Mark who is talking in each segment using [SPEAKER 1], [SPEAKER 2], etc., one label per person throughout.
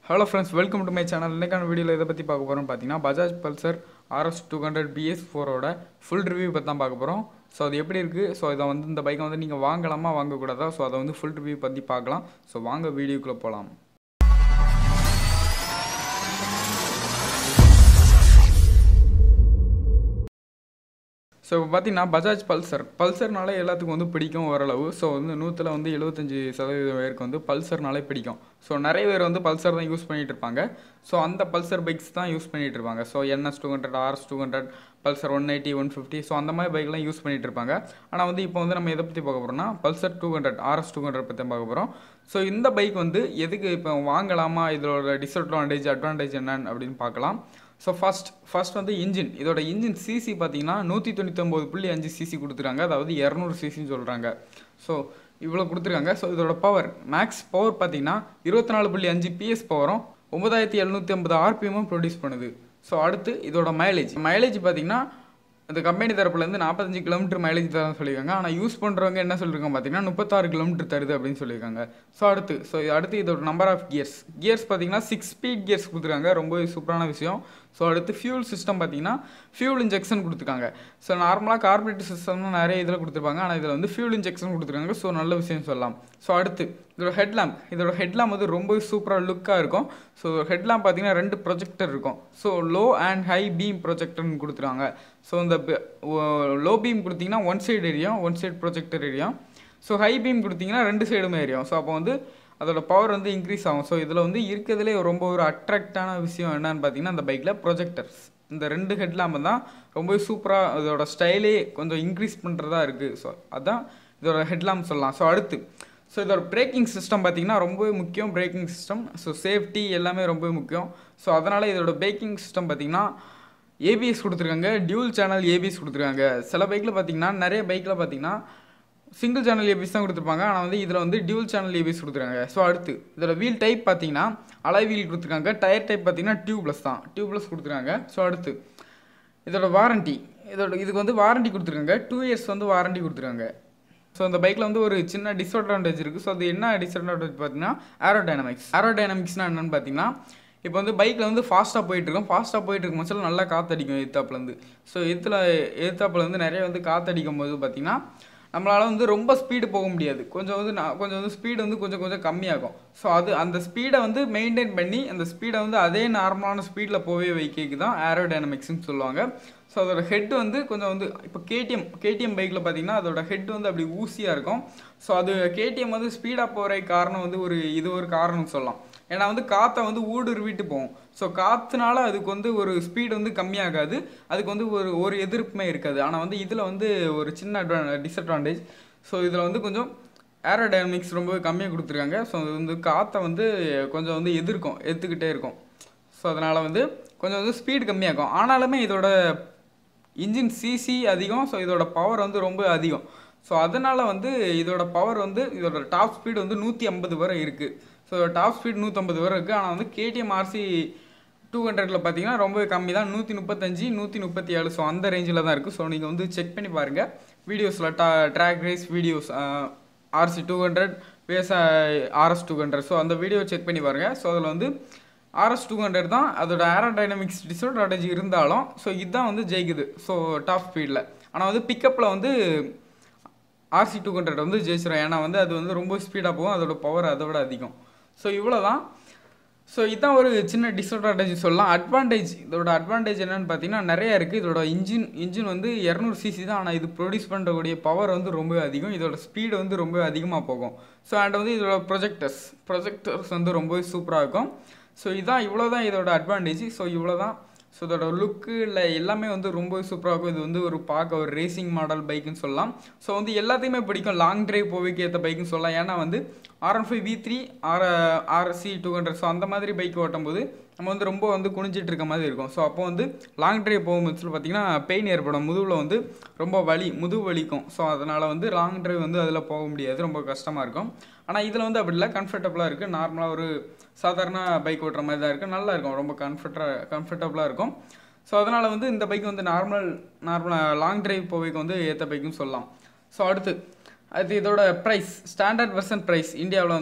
[SPEAKER 1] hello friends welcome to my channel இன்னைக்கான வீடியோவில் இதை பற்றி பார்க்க போகிறோம் பார்த்தீங்கன்னா Bajaj Pulsar RS two hundred BS ஃபோரோட ஃபுல் ரிவ்யூ பற்றி தான் பார்க்க போகிறோம் ஸோ அது எப்படி இருக்குது ஸோ இதை வந்து இந்த பைக்கை வந்து நீங்கள் வாங்கலாமா வாங்கக்கூடாதா ஸோ அதை வந்து ஃபுல் ரிவ்யூ பற்றி பார்க்கலாம் ஸோ வாங்க வீடியோக்குள்ளே போகலாம் ஸோ இப்போ பார்த்தீங்கன்னா பஜாஜ் பல்சர் பல்சர்னாலே எல்லாத்துக்கும் வந்து பிடிக்கும் ஓரளவு ஸோ வந்து நூற்றில் வந்து எழுபத்தஞ்சி சதவீதம் பேருக்கு வந்து பல்சர்னாலே பிடிக்கும் ஸோ நிறைய பேர் வந்து பல்சர் தான் யூஸ் பண்ணிகிட்டு இருப்பாங்க ஸோ அந்த பல்சர் பைக்ஸ் தான் யூஸ் பண்ணிகிட்டு இருப்பாங்க so NS two hundred RS two hundred Pulsar one eighty one fifty so அந்த மாதிரி பைக்லாம் யூஸ் பண்ணிகிட்டு இருப்பாங்க ஆனால் வந்து இப்போ வந்து நம்ம எதை பற்றி பார்க்க போகிறோம்னா Pulsar two hundred RS two hundred பற்றி பார்க்க போகிறோம் ஸோ இந்த பைக் வந்து எதுக்கு இப்போ வாங்கலாமா இதோட டிஸ்அட்வான்டேஜ் அட்வான்டேஜ் என்னன்னு அப்படின்னு பார்க்கலாம் ஸோ ஃபஸ்ட் ஃபஸ்ட் வந்து இன்ஜின் இதோட இன்ஜின் சிசி பார்த்தீங்கன்னா நூற்றி தொண்ணூத்தொம்பது புள்ளி அஞ்சு சிசி கொடுத்துருக்காங்க அதாவது இரநூறு சிசின்னு சொல்கிறாங்க ஸோ இவ்வளோ கொடுத்துருக்காங்க ஸோ இதோட பவர் மேக்ஸ் பவர் பார்த்தீங்கன்னா இருபத்தி நாலு புள்ளி அஞ்சு பிஎஸ் பவரும் ஒன்பதாயிரத்தி எழுநூற்றி ஐம்பது ஆர்பிஎம்மும் ப்ரொடியூஸ் பண்ணுது ஸோ அடுத்து இதோட மைலேஜ் மைலேஜ் பார்த்தீங்கன்னா இந்த கம்பெனி தரப்புலேருந்து நாற்பத்தஞ்சு கிலோமீட்டர் மைலேஜ் தரேன் சொல்லியிருக்காங்க ஆனால் யூஸ் பண்ணுறவங்க என்ன சொல்லியிருக்காங்க பார்த்தீங்கன்னா முப்பத்தாறு கிலோமீட்டர் தருது அப்படின்னு சொல்லியிருக்காங்க ஸோ அடுத்து ஸோ அடுத்து இதோட நம்பர் ஆஃப் கியர்ஸ் கியர்ஸ் பார்த்தீங்கன்னா சிக்ஸ் ஸ்பீட் கியர்ஸ் கொடுத்துருக்காங்க ரொம்ப சூப்பரான விஷயம் ஸோ அடுத்து ஃபியூல் சிஸ்டம் பார்த்தீங்கன்னா ஃபியூல் இன்ஜெக்ஷன் கொடுத்துருக்காங்க ஸோ நார்மலாக கார்பரேட் சிஸ்டம் நிறைய இதில் கொடுத்துருப்பாங்க ஆனால் இதில் வந்து ஃபியூல் இன்ஜெக்ஷன் கொடுத்துருக்காங்க ஸோ நல்ல விஷயம் சொல்லலாம் ஸோ அடுத்து இதோட ஹெட்லாம்ப் இதோட ஹெட்லாம்ப் வந்து ரொம்ப சூப்பராக லுக்காக இருக்கும் ஸோ ஹெட்லாம்ப் பார்த்தீங்கன்னா ரெண்டு ப்ரொஜெக்டர் இருக்கும் so low and high beam ப்ரொஜெக்டர்னு கொடுத்துருவாங்க ஸோ இந்த லோ பீம் கொடுத்தீங்கன்னா ஒன் சைடு எரியும் ஒன் சைடு ப்ரொஜெக்டர் எரியும் ஸோ ஹை பீம் கொடுத்தீங்கன்னா ரெண்டு சைடுமே எரியும் ஸோ அப்போ வந்து அதோட பவர் வந்து இன்க்ரீஸ் ஆகும் ஸோ இதில் வந்து இருக்கிறதுலே ரொம்ப ஒரு அட்ராக்டான விஷயம் என்னன்னு பார்த்தீங்கன்னா அந்த பைக்கில் ப்ரொஜெக்டர்ஸ் இந்த ரெண்டு ஹெட்லாம்பு தான் ரொம்ப சூப்பராக அதோட ஸ்டைலே கொஞ்சம் இன்க்ரீஸ் பண்ணுறதா இருக்குது ஸோ அதான் இதோட ஹெட்லாம்ப் சொல்லலாம் ஸோ அடுத்து ஸோ இதோட பிரேக்கிங் சிஸ்டம் பார்த்தீங்கன்னா ரொம்பவே முக்கியம் பிரேக்கிங் சிஸ்டம் ஸோ சேஃப்டி எல்லாமே ரொம்ப முக்கியம் ஸோ அதனால் இதோட பிரேக்கிங் சிஸ்டம் பார்த்தீங்கன்னா ஏபிஎஸ் கொடுத்துருக்காங்க டியூல் சேனல் ஏபிஎஸ் கொடுத்துருக்காங்க சில பைக்கில் பார்த்தீங்கன்னா நிறைய பைக்கில் பார்த்தீங்கன்னா சிங்கிள் சேனல் ஏபிஎஸ் தான் கொடுத்துருப்பாங்க ஆனால் வந்து இதில் வந்து டியூல் சேனல் ஏபிஎஸ் கொடுத்துருக்காங்க ஸோ அடுத்து இதோட வீல் டைப் பார்த்தீங்கன்னா அலை வீல் கொடுத்துருக்காங்க டயர் டைப் பார்த்தீங்கன்னா டியூப்லெஸ் தான் டியூப்லெஸ் கொடுத்துருக்காங்க ஸோ அடுத்து இதோட வாரண்டி இதோட இதுக்கு வந்து வாரண்டி கொடுத்துருக்காங்க டூ இயர்ஸ் வந்து வாரண்டி கொடுத்துருக்காங்க ஸோ அந்த பைக்கில் வந்து ஒரு சின்ன டிஸ்அட்வான்டேஜ் இருக்குது ஸோ அது என்ன டிஸ்அட்வான்டேஜ் பார்த்தீங்கன்னா ஏரோ டைனமிக்ஸ் ஏரோ டைனமிக்ஸ்னால் என்னென்னு பார்த்தீங்கன்னா இப்போ வந்து பைக்கில் வந்து ஃபாஸ்ட்டாக போயிட்டுருக்கோம் ஃபாஸ்ட்டாக போயிட்டு இருக்கும் பட்சத்தில் நல்லா காற்றடிக்கும் எத்தாப்புலேருந்து ஸோ எத்தில் எத்தாப்புலேருந்து நிறைய வந்து காற்றடிக்கும் போது பார்த்திங்கன்னா நம்மளால் வந்து ரொம்ப ஸ்பீடு போக முடியாது கொஞ்சம் வந்து நான் கொஞ்சம் வந்து ஸ்பீடு வந்து கொஞ்சம் கொஞ்சம் கம்மியாகும் ஸோ அது அந்த ஸ்பீடை வந்து மெயின்டைன் பண்ணி அந்த ஸ்பீடை வந்து அதே நார்மலான ஸ்பீடில் போவே வைக்கிறதுக்கு தான் ஏரோ டைனமிக்ஸ்னு சொல்லுவாங்க ஸோ அதோட ஹெட் வந்து கொஞ்சம் வந்து இப்போ கேடிஎம் கேடிஎம் பைக்கில் பார்த்தீங்கன்னா அதோட ஹெட் வந்து அப்படி ஊசியாக இருக்கும் ஸோ அது கேடிஎம் வந்து ஸ்பீடாக போகிற காரணம் வந்து ஒரு இது ஒரு காரணம் சொல்லலாம் ஏன்னா வந்து காற்றை வந்து ஊடுருவிட்டு போகும் ஸோ காற்றுனால அதுக்கு வந்து ஒரு ஸ்பீடு வந்து கம்மியாகாது அதுக்கு வந்து ஒரு ஒரு எதிர்ப்புமே இருக்காது ஆனால் வந்து இதில் வந்து ஒரு சின்ன அட்வா டிஸ்அட்வான்டேஜ் ஸோ இதில் வந்து கொஞ்சம் ஏரோடைனமிக்ஸ் ரொம்பவே கம்மியாக கொடுத்துருக்காங்க ஸோ அது வந்து காற்றை வந்து கொஞ்சம் வந்து எதிர்க்கும் எடுத்துக்கிட்டே இருக்கும் ஸோ அதனால் வந்து கொஞ்சம் வந்து ஸ்பீடு கம்மியாகும் ஆனாலுமே இதோட இன்ஜின் சிசி அதிகம் ஸோ இதோட பவர் வந்து ரொம்ப அதிகம் ஸோ அதனால் வந்து இதோட பவர் வந்து இதோட டாப் ஸ்பீடு வந்து நூற்றி ஐம்பது வரை இருக்குது ஸோ டாப் ஸ்பீட் நூற்றம்பது வரை இருக்குது ஆனால் வந்து கேடிஎம் ஆர்சி டூ ஹண்ட்ரடில் பார்த்தீங்கன்னா ரொம்பவே கம்மி தான் நூற்றி முப்பத்தஞ்சு நூற்றி முப்பத்தி ஏழு ஸோ அந்த ரேஞ்சில் தான் இருக்குது ஸோ நீங்கள் வந்து செக் பண்ணி பாருங்கள் வீடியோஸில் டா track race videos RC two hundred பேச ஆர்எஸ் டூ ஹண்ட்ரட் ஸோ அந்த வீடியோ செக் பண்ணி பாருங்கள் ஸோ அதில் வந்து ஆர்எஸ் டூ ஹண்ட்ரட் தான் அதோட ஏரோடைனமிக்ஸ் டிஸ்அட்வான்டேஜ் இருந்தாலும் ஸோ இதுதான் வந்து ஜெயிக்குது ஸோ டாப் ஸ்பீடில் ஆனால் வந்து பிக்கப்பில் வந்து ஆர்சி டூ ஹண்ட்ரட் வந்து ஜெயிச்சிடும் ஏன்னா வந்து அது வந்து ரொம்ப ஸ்பீடாக போகும் அதோட பவர் அதை விட அதிகம் ஸோ இவ்வளோ தான் ஸோ இதுதான் ஒரு சின்ன டிஸ்அட்வான்டேஜ் சொல்லலாம் அட்வான்டேஜ் இதோட அட்வான்டேஜ் என்னென்னு பார்த்தீங்கன்னா நிறைய இருக்குது இதோட இன்ஜின் இன்ஜின் வந்து இரநூறு சிசி தான் ஆனால் இது ப்ரொடியூஸ் பண்ணுறக்கூடிய பவர் வந்து ரொம்ப அதிகம் இதோட ஸ்பீடு வந்து ரொம்ப அதிகமாக போகும் ஸோ அண்ட் வந்து இதோட ப்ரொஜெக்டர்ஸ் ப்ரொஜெக்டர்ஸ் வந்து ரொம்ப சூப்பராக இருக்கும் ஸோ இதான் இவ்வளோ தான் இதோட அட்வான்டேஜ் ஸோ இவ்வளோ தான் ஸோ இதோட லுக்கு இல்லை எல்லாமே வந்து ரொம்ப சூப்பராக இருக்கும் இது வந்து ஒரு பார்க்க ஒரு ரேசிங் மாடல் பைக்குன்னு சொல்லலாம் ஸோ வந்து எல்லாத்தையுமே பிடிக்கும் லாங் டிரைவ் போவைக்கு ஏற்ற பைக்குன்னு சொல்லலாம் ஏன்னா வந்து R one five V three R RC two hundred so அந்த மாதிரி பைக் ஓட்டும்போது நம்ம வந்து ரொம்ப வந்து குனிஞ்சிட்டு இருக்க மாதிரி இருக்கும் ஸோ அப்போ வந்து லாங் டிரைவ் போகும்போது பார்த்தீங்கன்னா பெயின் ஏற்படும் முதுகில் வந்து ரொம்ப வலி முதுகு வலிக்கும் ஸோ அதனால் வந்து லாங் டிரைவ் வந்து அதில் போக முடியாது ரொம்ப கஷ்டமாக இருக்கும் ஆனால் இதில் வந்து அப்படி இல்லை கம்ஃபர்டபுளாக இருக்குது நார்மலாக ஒரு சாதாரண பைக் ஓட்டுற மாதிரி தான் இருக்குது நல்லா இருக்கும் ரொம்ப கம்ஃபர்ட்டாக கம்ஃபர்டபுளாக இருக்கும் ஸோ அதனால் வந்து இந்த பைக் வந்து நார்மல் நார்மலாக லாங் டிரைவ் போவைக்கு வந்து ஏற்ற பைக்குன்னு சொல்லலாம் ஸோ அடுத்து அது இதோட ப்ரைஸ் ஸ்டாண்டர்ட் வெர்சன் ப்ரைஸ் இந்தியாவில் வந்து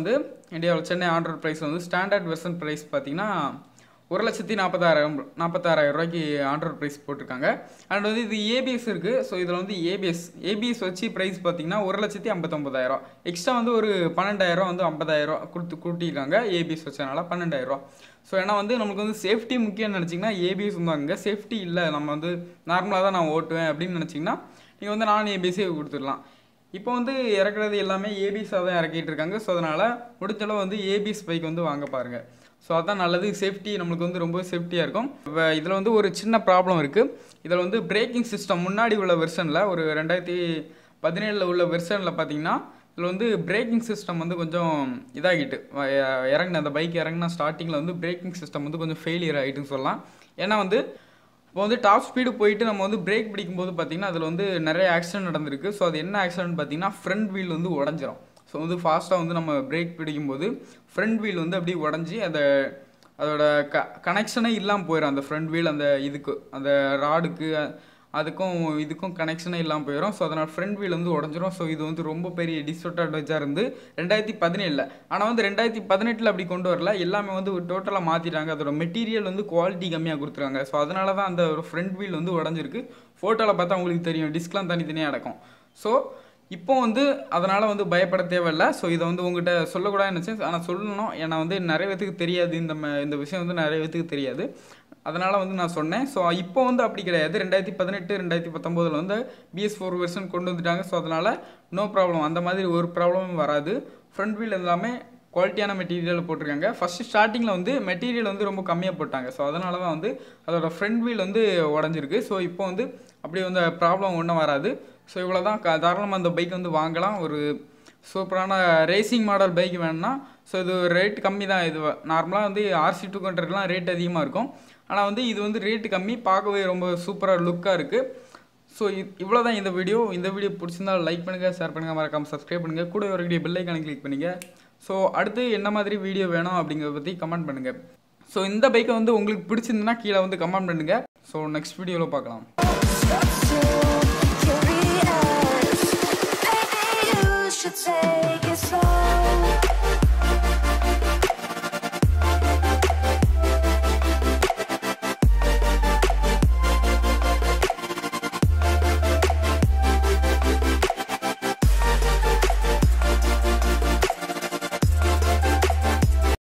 [SPEAKER 1] இந்தியாவில் சென்னை ஆண்ட்ராய்ட் ப்ரைஸ் வந்து ஸ்டாண்டர்ட் வெர்ஷன் ப்ரைஸ் பார்த்தீங்கன்னா ஒரு லட்சத்தி நாற்பத்தாயிரம் நாற்பத்தாறாயிரம் ரூபாய்க்கு ஆண்ட்ராய்ட் ப்ரைஸ் போட்டிருக்காங்க அண்ட் வந்து இது ஏபிஎஸ் இருக்குது ஸோ இதில் வந்து ஏபிஎஸ் ஏபிஎஸ் வச்சு ப்ரைஸ் பார்த்தீங்கன்னா ஒரு லட்சத்தி ஐம்பத்தொம்பதாயிரம் எக்ஸ்ட்ரா வந்து ஒரு பன்னெண்டாயிரம் வந்து ஐம்பதாயிரம் கொடுத்து கூட்டியிருக்காங்க ஏபிஎஸ் வச்சனால பன்னெண்டாயிரம் ஸோ ஏன்னா வந்து நமக்கு வந்து சேஃப்டி முக்கியம்னு நினச்சிங்கன்னா ஏபிஎஸ் இருந்தாங்க சேஃப்டி இல்லை நம்ம வந்து நார்மலாக தான் நான் ஓட்டுவேன் அப்படின்னு நினச்சிங்கன்னா நீங்கள் வந்து நான் ஏபிஎஸ்ஸே கொடுத்துடலாம் இப்போ வந்து இறக்குறது எல்லாமே ஏபிஎஸ்ஸாக தான் இறக்கிட்டு இருக்காங்க ஸோ அதனால் முடிஞ்சளவு வந்து ஏபிஎஸ் பைக் வந்து வாங்க பாருங்கள் ஸோ அதான் நல்லது சேஃப்டி நம்மளுக்கு வந்து ரொம்ப சேஃப்டியாக இருக்கும் இதில் வந்து ஒரு சின்ன ப்ராப்ளம் இருக்குது இதில் வந்து பிரேக்கிங் சிஸ்டம் முன்னாடி உள்ள வெர்ஷனில் ஒரு ரெண்டாயிரத்தி பதினேழில் உள்ள வெர்ஷனில் பார்த்தீங்கன்னா இதில் வந்து பிரேக்கிங் சிஸ்டம் வந்து கொஞ்சம் இதாகிட்டு இறங்கின அந்த பைக் இறங்கின ஸ்டார்டிங்கில் வந்து பிரேக்கிங் சிஸ்டம் வந்து கொஞ்சம் ஃபெயிலியர் ஆகிட்டுன்னு சொல்லலாம் ஏன்னா வந்து இப்போ வந்து டாப் ஸ்பீடு போயிட்டு நம்ம வந்து பிரேக் பிடிக்கும்போது பார்த்தீங்கன்னா அதில் வந்து நிறைய ஆக்சிடென்ட் நடந்திருக்கு ஸோ அது என்ன ஆக்சிடென்ட் பார்த்தீங்கன்னா ஃப்ரண்ட் வீல் வந்து உடஞ்சிரும் ஸோ வந்து ஃபாஸ்ட்டாக வந்து நம்ம பிரேக் பிடிக்கும்போது ஃப்ரண்ட் வீல் வந்து அப்படியே உடஞ்சி அந்த அதோட க கனெக்ஷனே இல்லாமல் போயிடும் அந்த ஃப்ரண்ட் வீல் அந்த இதுக்கு அந்த ராடுக்கு அதுக்கும் இதுக்கும் கனெக்ஷனே இல்லாமல் போயிடும் ஸோ அதனால் ஃப்ரண்ட் வீல் வந்து உடஞ்சிரும் ஸோ இது வந்து ரொம்ப பெரிய டிஸ்அட்வான்டேஜாக இருந்து ரெண்டாயிரத்தி பதினேழில் ஆனால் வந்து ரெண்டாயிரத்தி பதினெட்டில் அப்படி கொண்டு வரல எல்லாமே வந்து டோட்டலாக மாற்றிட்டாங்க அதோட மெட்டீரியல் வந்து குவாலிட்டி கம்மியாக கொடுத்துருக்காங்க ஸோ அதனால தான் அந்த ஒரு ஃப்ரண்ட் வீல் வந்து உடஞ்சிருக்கு ஃபோட்டோவில் பார்த்தா உங்களுக்கு தெரியும் டிஸ்க்லாம் தனித்தனியாக அடக்கும் ஸோ இப்போ வந்து அதனால் வந்து பயப்பட தேவையில்லை ஸோ இதை வந்து உங்ககிட்ட சொல்லக்கூடாதுன்னு நினச்சேன் ஆனால் சொல்லணும் ஏன்னா வந்து நிறைய பேத்துக்கு தெரியாது இந்த ம- இந்த விஷயம் வந்து நிறைய பேத்துக்கு தெரியாது அதனால் வந்து நான் சொன்னேன் ஸோ இப்போ வந்து அப்படி கிடையாது ரெண்டாயிரத்தி பதினெட்டு ரெண்டாயிரத்தி பத்தொம்போதில் வந்து பிஎஸ் ஃபோர் வெர்ஷன் கொண்டு வந்துட்டாங்க ஸோ அதனால் நோ ப்ராப்ளம் அந்த மாதிரி ஒரு ப்ராப்ளமும் வராது ஃப்ரண்ட் வீல் எல்லாமே குவாலிட்டியான மெட்டீரியல் போட்டிருக்காங்க ஃபஸ்ட்டு ஸ்டார்டிங்கில் வந்து மெட்டீரியல் வந்து ரொம்ப கம்மியாக போட்டாங்க ஸோ அதனால தான் வந்து அதோட ஃப்ரண்ட் வீல் வந்து உடஞ்சிருக்கு ஸோ இப்போ வந்து அப்படி வந்து ப்ராப்ளம் ஒன்றும் வராது ஸோ இவ்வளோ தான் தாராளமாக அந்த பைக் வந்து வாங்கலாம் ஒரு சூப்பரான ரேசிங் மாடல் பைக் வேணும்னா ஸோ இது ரேட் கம்மி தான் இது நார்மலாக வந்து ஆர்சி டூ ஹண்ட்ரட்லாம் ரேட் அதிகமாக இருக்கும் ஆனால் வந்து இது வந்து ரேட்டு கம்மி பார்க்கவே ரொம்ப சூப்பராக லுக்காக இருக்குது ஸோ இவ்வளோ தான் இந்த வீடியோ இந்த வீடியோ பிடிச்சிருந்தா லைக் பண்ணுங்கள் ஷேர் பண்ணுங்கள் மறக்காமல் சப்ஸ்கிரைப் பண்ணுங்கள் கூட வரக்கூடிய பெல் ஐக்கானை கிளிக் பண்ணுங்கள் ஸோ அடுத்து என்ன மாதிரி வீடியோ வேணும் அப்படிங்கிறத பற்றி கமெண்ட் பண்ணுங்கள் ஸோ இந்த பைக்கை வந்து உங்களுக்கு பிடிச்சிருந்துன்னா கீழே வந்து கமெண்ட் பண்ணுங்கள் ஸோ நெக்ஸ்ட் வீடியோவில் பார்க்கலாம்